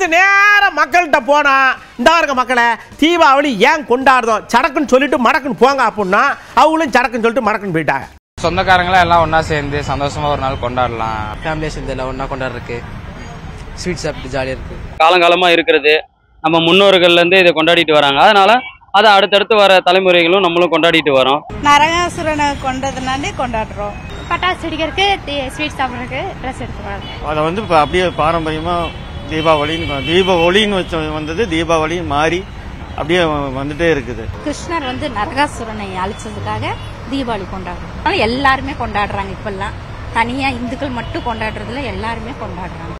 நேரா மக்கள்கிட்ட போனா இந்த இருக்க மக்களை தீபாவளி ஏன் கொண்டாடுறோம் சடக்குன்னு சொல்லிட்டு மடக்குன்னு போங்க அப்படின்னா அவங்களும் சடக்குன்னு சொல்லிட்டு மடக்குன்னு போயிட்டாங்க சொந்தக்காரங்களாம் எல்லாம் ஒண்ணா சேர்ந்து சந்தோஷமா ஒரு நாள் கொண்டாடலாம் ஃபேமிலியாக சேர்ந்து எல்லாம் ஒன்றா கொண்டாடுறதுக்கு ஸ்வீட் சாப்பிட்டு ஜாலியாக இருக்குது காலங்காலமா இருக்கிறது நம்ம முன்னோர்கள்ல இருந்து இதை கொண்டாடிட்டு வராங்க அதனால அதை அடுத்தடுத்து வர தலைமுறைகளும் நம்மளும் கொண்டாடிட்டு வரோம் நரகாசுரனை கொண்டதுனாலே கொண்டாடுறோம் பட்டாசு வெடிக்கிறதுக்கு ஸ்வீட் சாப்பிட்றதுக்கு ட்ரெஸ் எடுத்துக்கிறாங்க அதை வந்து இப்போ அப்படியே பாரம்பரியமாக தீபாவளின்னு தீப ஒளின்னு வச்ச வந்தது தீபாவளி மாறி அப்படியே வந்துட்டே இருக்குது கிருஷ்ணர் வந்து நரகாசுரனை அழிச்சதுக்காக தீபாவளி கொண்டாடுறோம் அதனால எல்லாருமே கொண்டாடுறாங்க இப்பெல்லாம் தனியா இந்துக்கள் மட்டும் கொண்டாடுறதுல எல்லாருமே கொண்டாடுறாங்க